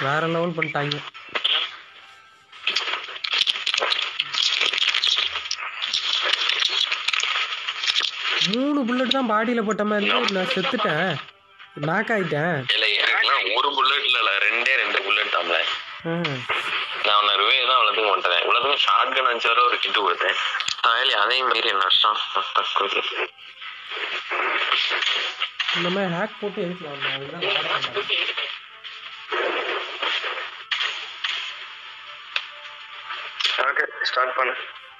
வேற லெவல் பண்ணிட்டாங்க மூணு புல்லட் தான் பாடியில் போட்ட மாதிரி இருக்கு. நான் செத்துட்டேன் நாக் ஆயிட்டேன் இல்ல எனக்குலாம் ஒரு புல்லட் இல்ல ரெண்டே ரெண்டு புல்லட் தான்ல ம். நான் அவனை ரிவே தான் அவ்வளோத்துக்கும் பண்ணிட்டேன் இவ்வளோத்துக்கும் ஷார்ட் கன் அஞ்சு வரை ஒரு கிட்டு கொடுத்தேன் தாயலி அதையும் மீறி நஷ்டம் இந்த மாதிரி ஹேக் போட்டு எதுக்கு வரணும்? அதெல்லாம் விளையாட வேண்டாம். ஓகே ஸ்டார்ட் பண்ணு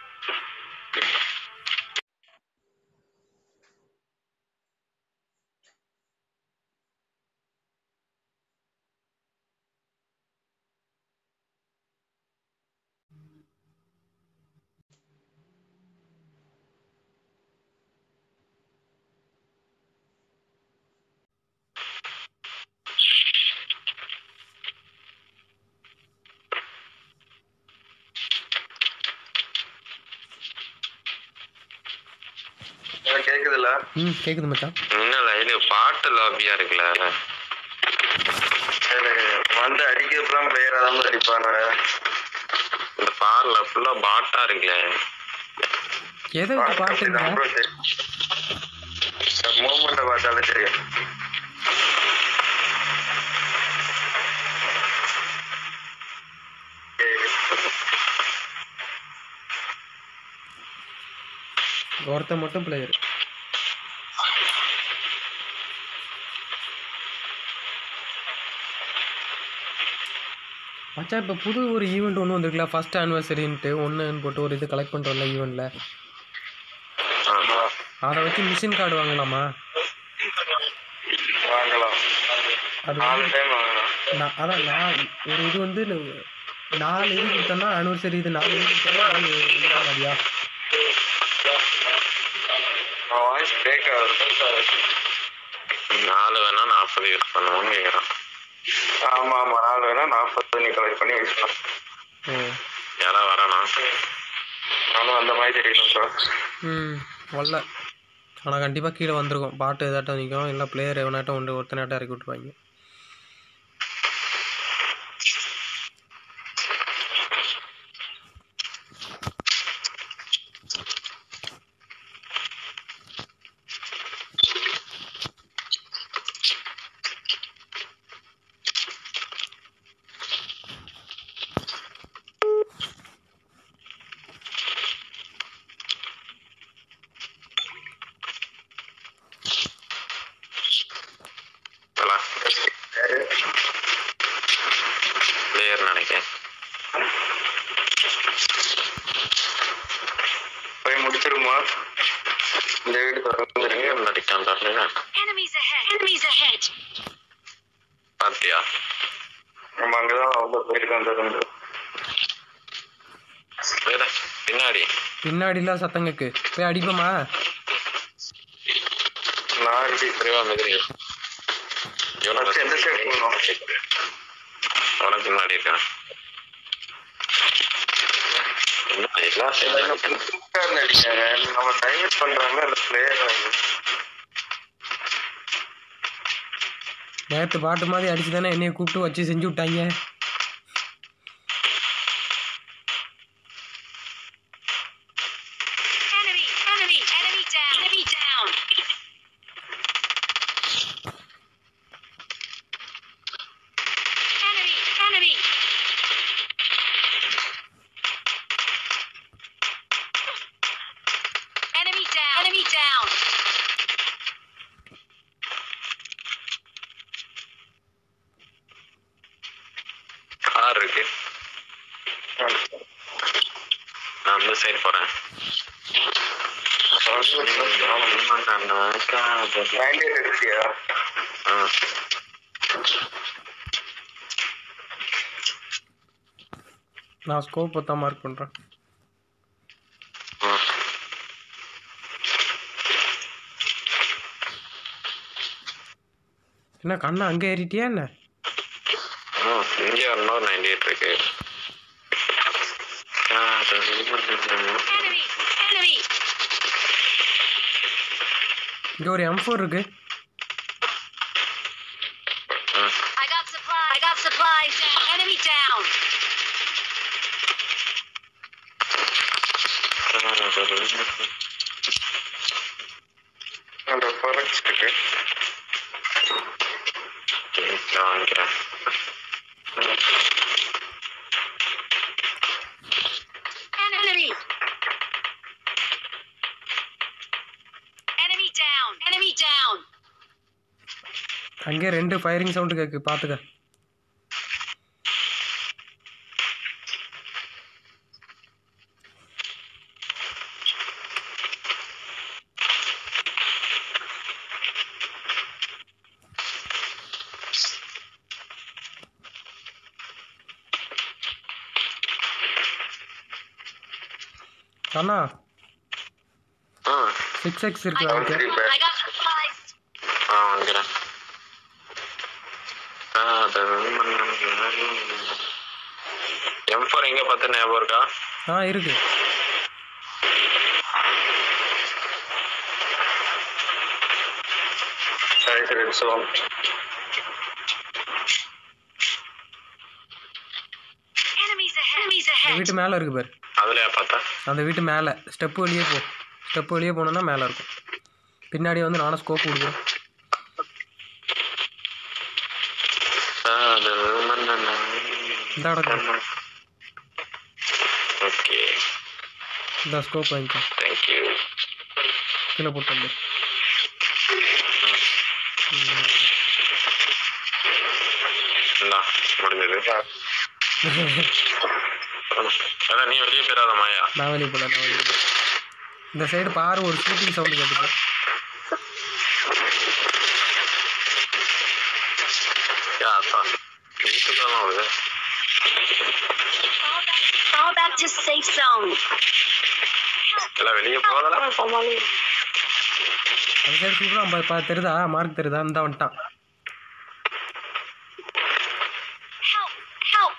எனக்கு கேக்குதுல்ல ம் கேக்குது மச்சான் என்னல இது பாட்டு லாபியா இருக்குல்ல எனக்கு வந்து அடிக்கிறதுலாம் பிளேயரா தான் அடிப்பானு இந்த பார்ல ஃபுல்லா பாட்டா இருக்குல்ல எதை வச்சு பாட்டுங்க மூமெண்ட்டை பார்த்தாலே தெரியும் ஒருத்தன் மட்டும் பிளேயர் மச்சான் இப்போ புது ஒரு ஈவெண்ட் ஒன்று வந்திருக்குல்ல ஃபர்ஸ்ட் ஆனிவர்சரின்ட்டு ஒன்றுன்னு போட்டு ஒரு இது கலெக்ட் பண்ணுறோம்ல ஈவெண்ட்டில் அதை வச்சு மிஷின் கார்டு வாங்கலாமா வாங்கலாம் அது நாலு வந்து டைம் வாங்கலாம் நான் அதான் நான் ஒரு இது வந்து நு- நாலு இது கொடுத்தோம்னா ஆனிவர்சரி இது நாலு இது கொடுத்தோம்னா அது இது மாதிரியா வாய்ஸ் பிரேக் ஆகுது நாலு வேணா நாற்பது யூஸ் பண்ணுவோம்னு கேக்குறான் ஆமா ஆமா நாலு வேணா நாற்பது நீ கலெக்ட் பண்ணி யூஸ் பண்ண ஓ யாரா வரானா நானும் அந்த மாதிரி தெரியணும் ப்ரோ ம் வரல ஆனால் கண்டிப்பாக கீழே வந்திருக்கும் பாட்டு எதாட்டம் நிற்கும் இல்லை பிளேயர் எவனாட்டம் ஒன்று ஒருத்தனாட்டம் இறக்கி விட்டுருவாங்க பிளேயர் நினைக்கிறேன் போய் முடிச்சிருமா இந்த வீடு திறந்துருங்க எங்க இருந்து அடிக்கான் தெரியல Enemies ahead! Enemies ahead! பாத்தியா நம்ம அங்கதான் அவங்க போயிருக்கோம் திறந்து வேற பின்னாடி பின்னாடிலாம் சத்தம் கேக்கு போய் அடிப்போமா நான் இப்படி பிரிவா மெதிரி First எந்த side போகணும்? உனக்கு பின்னாடி இருக்கான் என்ன எல்லா side ல இருக்கான். புதுசா இருந்து அடிக்காங்க நம்ம டைவர்ட் பண்றாங்க அந்த பிளேயர் நேற்று பாட்டு மாதிரி அடிச்சு தானே என்னைய கூப்பிட்டு வச்சு செஞ்சு விட்டாங்க Enemy! Enemy! Enemy down! Enemy down! Enemy! Enemy! Enemy down! Enemy down! Car இருக்கு நான் அந்த சைடு போறேன் நைன்டி எடுத்தியா ஆ. நான் ஸ்கோப் தான் மார்க் பண்ணுறேன் ஆ. என்ன கண்ணா அங்கே ஏறிட்டியா என்ன ஆ, இங்க இன்னொரு நைன்டி எயிட் இருக்கு ஆ, அது இது பண்ணிருந்தாங்க. Enemy! Enemy! இங்கே ஒரு எம் ஃபோர் இருக்கு ம் I got supplies. I got supplies. Enemy down. அந்த ஃபாரக்ஸ் இருக்கு நான் வாங்கிக்கிறேன் Enemy. Enemy down. Enemy down. அங்கேயே ரெண்டு ஃபயரிங் சவுண்டு கேட்கு பார்த்துக்க அண்ணா ஆ சிக்ஸ் எக்ஸ் I இருக்கு got, okay I got supplies. ஆ வாங்கிக்கிறேன் எம் ஃபோர் எங்க பார்த்து ஞாபகம் இருக்கா ஆ இருக்கு சரி red zone Enemies ahead. Enemies இந்த ahead. வீட்டு மேலே இருக்கு பாரு அதுலயா பார்த்தா அந்த வீட்டு மேலே ஸ்டெப்பு வெளியே போ ஸ்டெப்பு வெளியே போனோன்னா மேலே இருக்கும் பின்னாடி வந்து நானும் ஸ்கோப் கொடுக்குறேன் இந்த இடத்துல ஓகே இந்த ஸ்கோப் வாங்கிக்கோ தேங்க்யூ கீழே போட்டு வந்து இந்தா முடிஞ்சது அதான் நீ வெளியே போயிடாத மாயா நான் வெளியே போல நான் வெளியே போல. இந்த சைடு பாரு ஒரு ஷூட்டிங் சவுண்டு கேட்டுக்கு யா அப்பா வீட்டுக்கு வருது Fall back to safe zone. எல்லாம் வெளியே போகலாம் போமாலே அந்த சைடு சூப்பராக பா பா தெரியுதா மார்க் தெரியுதா இந்த வந்துட்டான் Help! Help!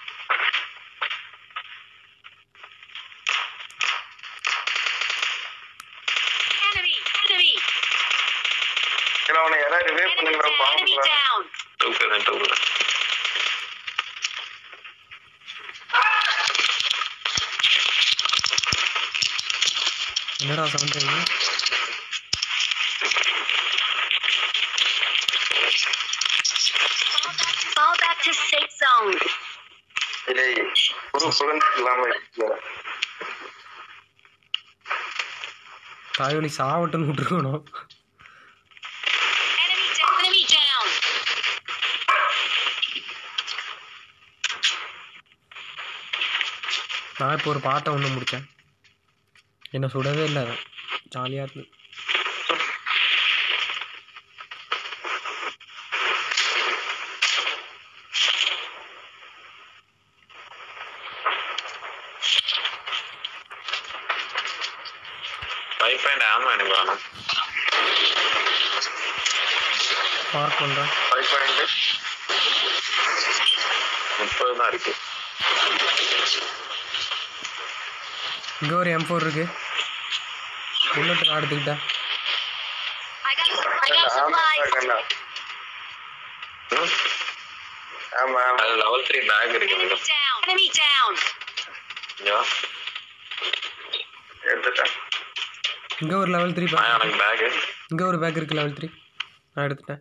Enemy! Enemy! இல்லை அவனை யாராவது ரிவே Enemy பண்ணுங்களா down! Enemy பாக்கலாம் down! தூக்குறேன் தூக்குறேன் என்னடா sound Fall back to safe zone. இல்லை புது சுதந்திரம் இல்லாம இருக்கு தாயோலி சாவட்டுன்னு விட்டுருக்கணும் Enemy down! Enemy down! நான் இப்போ ஒரு பாட்டை ஒன்று முடித்தேன் என்னை சுடவே இல்லை ஜாலியாக இருந்து ஃபைவ் பாயிண்ட் ஆமா எனக்கு வேணும் மார்க் பண்ணுறேன் ஃபைவ் பாயிண்ட் முப்பது தான் இருக்கு இங்கே ஒரு எம் ஃபோர் இருக்கு புல்லட் நான் எடுத்துக்கிட்டேன் I got, I got ஆமா supplies. கண்ணா ம்? ஆமா ஆமா அது லெவல் த்ரீ பேக் இருக்கு Enemy எனக்கு down! Enemy down! இங்க வா. எடுத்துட்டேன் இங்கே ஒரு லெவல் த்ரீ மாயா பேக் எனக்கு பேகு இங்கே ஒரு பேக் இருக்கு லெவல் த்ரீ நான் எடுத்துட்டேன்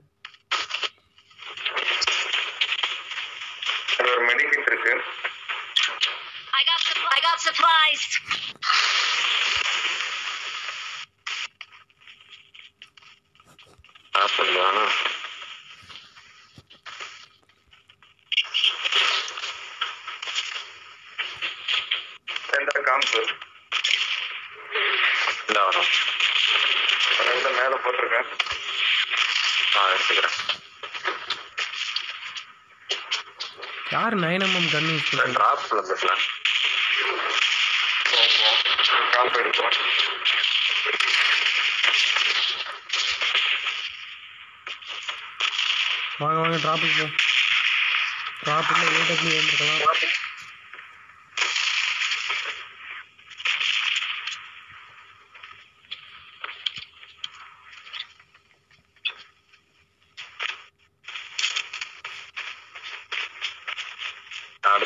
அது ஒரு மெடிக்கிட் இருக்கு I got, supp- I got supplies. Apple வேணும் சென்டர் காம்பு இந்த வரும் அதனால மேல போட்டிருக்கேன் நான் எடுத்துக்கிறேன் யார் நைன் எம்எம் கன் யூஸ் இந்த பண்ணுறது டிராப்ல இருந்துக்கலாம் காம்பு எடுப்போம் வாங்க வாங்க ட்ராப்புக்கு போ ட்ராப் இல்லை ஏடபிள்யூ இருக்கலாம்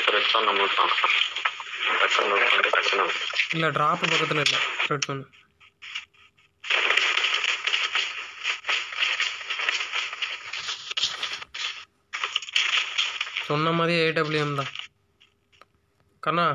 அடுத்த ரெட் தான் நம்மளுக்கு பார்க்கலாம் டக்குன்னு note பண்ணிட்டு டக்குன்னு இல்லை ட்ராப்பு பக்கத்தில் இல்லை ரெட் பண்ணு சொன்ன மாதிரி ஏடபிள்யூஎம் தான் கண்ணா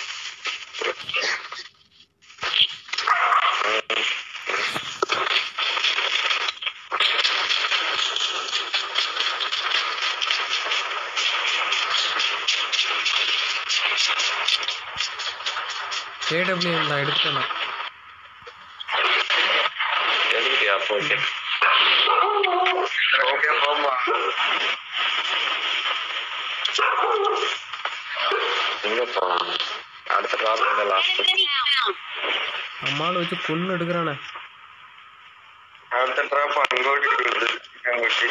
ஏடபிள்யூஎம் தான் எடுத்துட்டேன் நான். எதுக்கிட்டியா அப்போ ஓகே ஓகே போமா எங்க போலாம் அடுத்த ட்ராப் எங்க லாஸ்ட் Enemy down. அம்மாவை வச்சு கொன்று எடுக்கிறானே அடுத்த ட்ராப் அங்கோட்டி இருக்குது அங்கோட்டி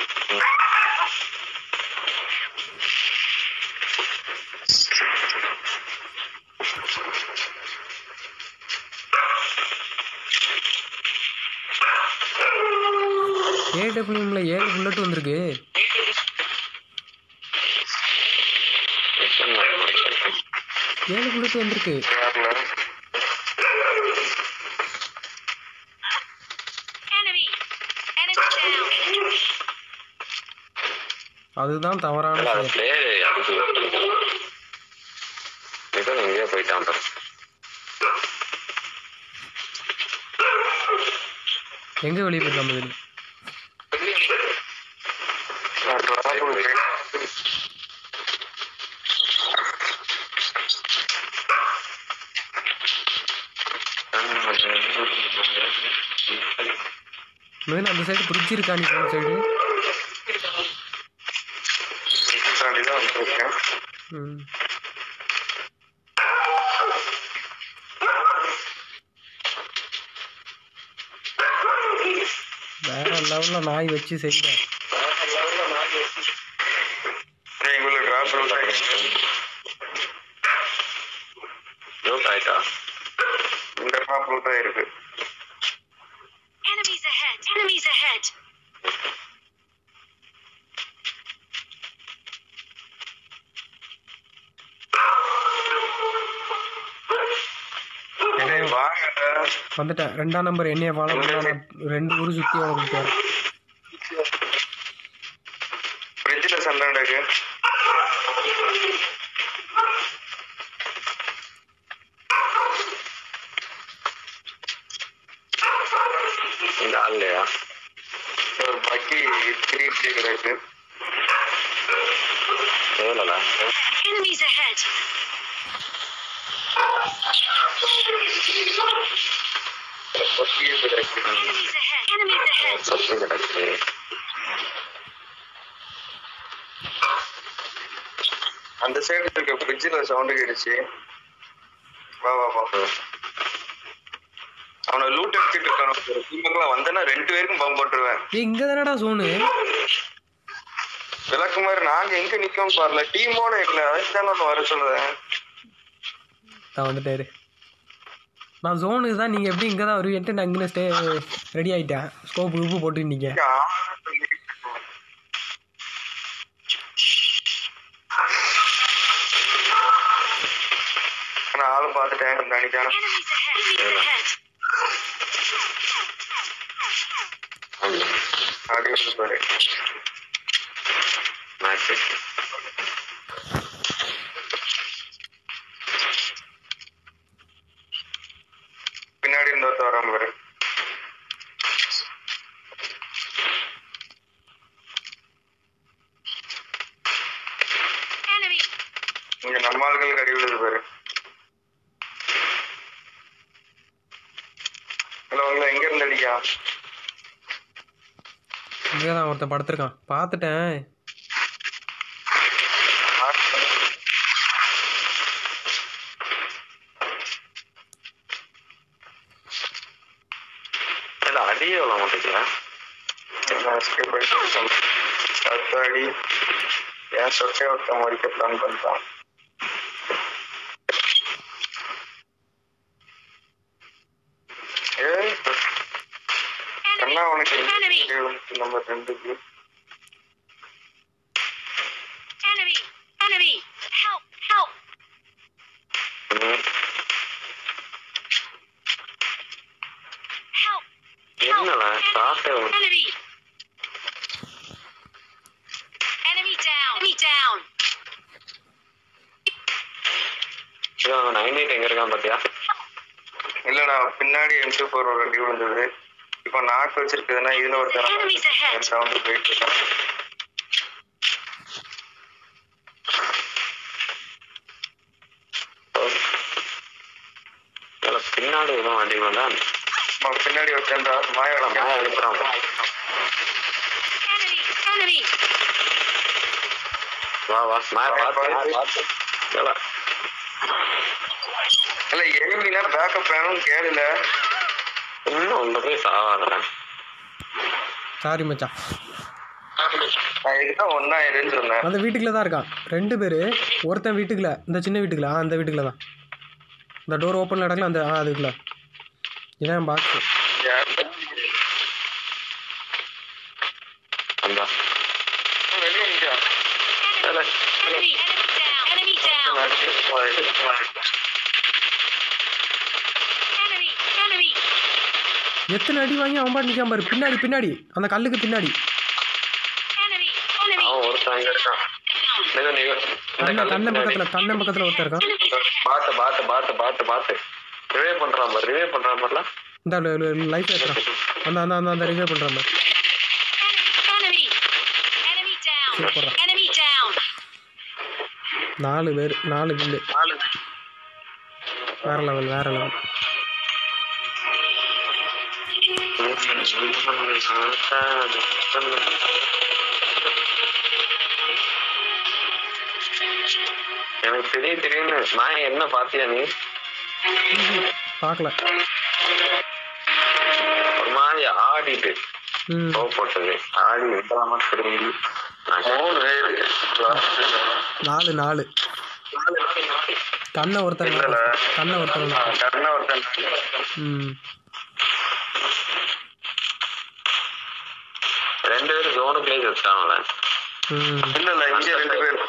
ஏடபிள்யூஎம்ல ஏழு புல்லட் வந்திருக்கு ஏழு புல்லட் வந்திருக்கு யாருல Enemy. Enemy down. அதுதான் தவறான அது செயல் பிளேயர் அதுக்கு ஏதோ எங்கேயோ போயிட்டான் பாரு. எங்க வெளியே போயிருக்காம வெளியே மேல அந்த சைடு பிரிட்ஜ் இருக்கா நீ போன சைடு தாண்டி தான் வந்திருக்கேன் ம் வேற லெவல்ல நாய் வச்சு செய்வேன் எங்களை டிராப் ஜோக் ஆயிட்டா இந்த டிராப்ல தான் இருக்கு Enemies ahead. Enemies ahead. வாங்க வந்துட்டேன் ரெண்டாம் நம்பர் என்னைய ஃபாலோ பண்ணா நான் ரெண்டு ஊர் சுற்றி வளர்ந்துட்டு வரேன் ஃப்ரிட்ஜில் சண்டை நடக்கு இந்த ஆள் இல்லையா ஒரு பக்கி த்ரீ த்ரீ கிடக்கு எவ்வளோல Enemies ahead. பக்கி கிடக்கு Enemies ahead. Enemies ahead. சத்து கிடக்கு அந்த சைடு இருக்க ஃப்ரிட்ஜில் சவுண்டு கேட்டுச்சு வா வா வா அவனை லூட் எடுத்துட்டு இருக்கான ஒரு டீமுக்குலாம் வந்தேன்னா ரெண்டு பேருக்கும் பம்ப் போட்டுருவேன் ஏய் இங்க தானடா சோனு விளக்கு மாதிரி நாங்க எங்க நிக்கோம் பாருல டீமோட இருக்கல அதுக்கு தான் வர சொல்றேன் நான் வந்துட்டாரு நான் ஜோனுக்கு தான் நீங்கள் எப்படி இங்கே தான் வருவீன்ட்டு நான் இங்கே ஸ்டே ரெடி ஆகிட்டேன் ஸ்கோப் உப்பு போட்டுருந்தீங்க இங்க ஆளு சொல்லிட்டு இருக்கோம். நான் ஆளு பார்த்துட்டேன் நினைக்கிறேன் Enemies ahead. Enemies ahead. அடி வந்து பாரு மேட்ச் பின்னாடி இருந்து ஒருத்த வராம பாரு Enemy. இங்க நம்ம ஆளுகளுக்கு அடி விழுது பாரு ஹலோ உங்களை எங்க இருந்து அடிக்கா இங்கே தான் ஒருத்தன் படுத்திருக்கான் பார்த்துட்டேன் இல்லை அடியே விட மாட்டேங்கல எஸ்கேப் ஆயிட்டு அடுத்த அடி என் சொட்டை ஒருத்தன் மறிக்க பிளான் பண்ணிட்டான் ஏய் கண்ணா உனக்கு Enemy. நம்பர் ரெண்டுக்கு Enemy. Enemy. Help. இவன் நைன்டி எயிட் எங்க இருக்கான் பாத்தியா இல்லடா பின்னாடி எம் டூ ஃபோர் ஒரு அடி விழுந்தது இப்போ நாக்கு வச்சிருக்குதுன்னா இதுல ஒரு Enemies ahead. சவுண்ட் போயிட்டு இருக்கான் இதுல பின்னாடி எதுவும் அடிக்கல அம்மா, பின்னாடி ஒருத்தன்டா மாயாடம் நான் எழுப்புறான் Enemy! Enemy! வா வா நான் பார்த்து பார்த்து இல்ல, இல்ல எனிமினா பேக்கப் வேணும் கேளுல இன்னும் உள்ள போய் சாவாதடா சாரி மச்சான் நான் இதுதான் ஒன்னா இருன்னு சொன்னேன் அந்த வீட்டுக்குள்ள தான் இருக்கான் ரெண்டு பேர் ஒருத்தன் வீட்டுக்குள்ள இந்த சின்ன வீட்டுக்குள்ள ஆ அந்த வீட்டுக்குள்ள தான் இந்த டோர் ஓப்பனில் நடக்கல அந்த ஆ அதுக்குள்ள இதான் பாக்ஸு அந்த வெளியே நிக்கா இல்ல, Enemy! Enemy down! Enemy down! Enemy! Enemy! எத்தனை அடி வாங்கி அவன் பாட்டு நிற்காம பாரு பின்னாடி பின்னாடி அந்த கல்லுக்கு பின்னாடி Enemy! Enemy! அவன் ஒருத்தன் இங்க இருக்கான் நீங்க நீங்க இந்த கண்ண கல்லு கண்ணன் பின்னாடி. பக்கத்தில் கண்ணன் பக்கத்தில் ஒருத்தன் இருக்கான் பாத்து பாத்து பாத்து பாத்து பாத்து ரிவே பண்றான் பாரு ரிவே பண்றான் பாருல இந்த லைஃப் ஏற்றுறான் அந்த அந்த அந்த அந்த ரிவே பண்ணுற மாதிரி Enemy! Enemy down! சூப்பரா Enemy down! நாலு பேர் நாலு கில்லு வேற லெவல் வேற லெவல் எனக்கு திடீர் திடீர்னு நான் என்ன பாத்தியா நீ பார்க்கல ஒரு மாதிரி ஆடிட்டு ம் கோவப்பட்டது ஆடி விடாம திரும்பி நான் மூணு பேரு நாலு நாலு கண்ணை ஒருத்தர் இல்லல. கண்ணை ஒருத்தர் கண்ணா ஒருத்தன் ம் ரெண்டு பேரும் ஜோனுக்குள்ளே வச்சாங்கள ம் இல்ல இல்ல இங்க ரெண்டு பேர்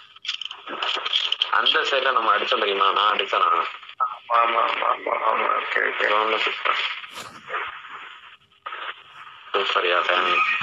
அந்த சைட்ல நம்ம அடிச்சோம் தெரியுமா நான் அடிச்சேன் நான் ஆமா ஆமா ஆமா ஆமா ஓகே ஓகே ஜோன்ல சூப்பர் சூப்பரியா ஃபேமிலி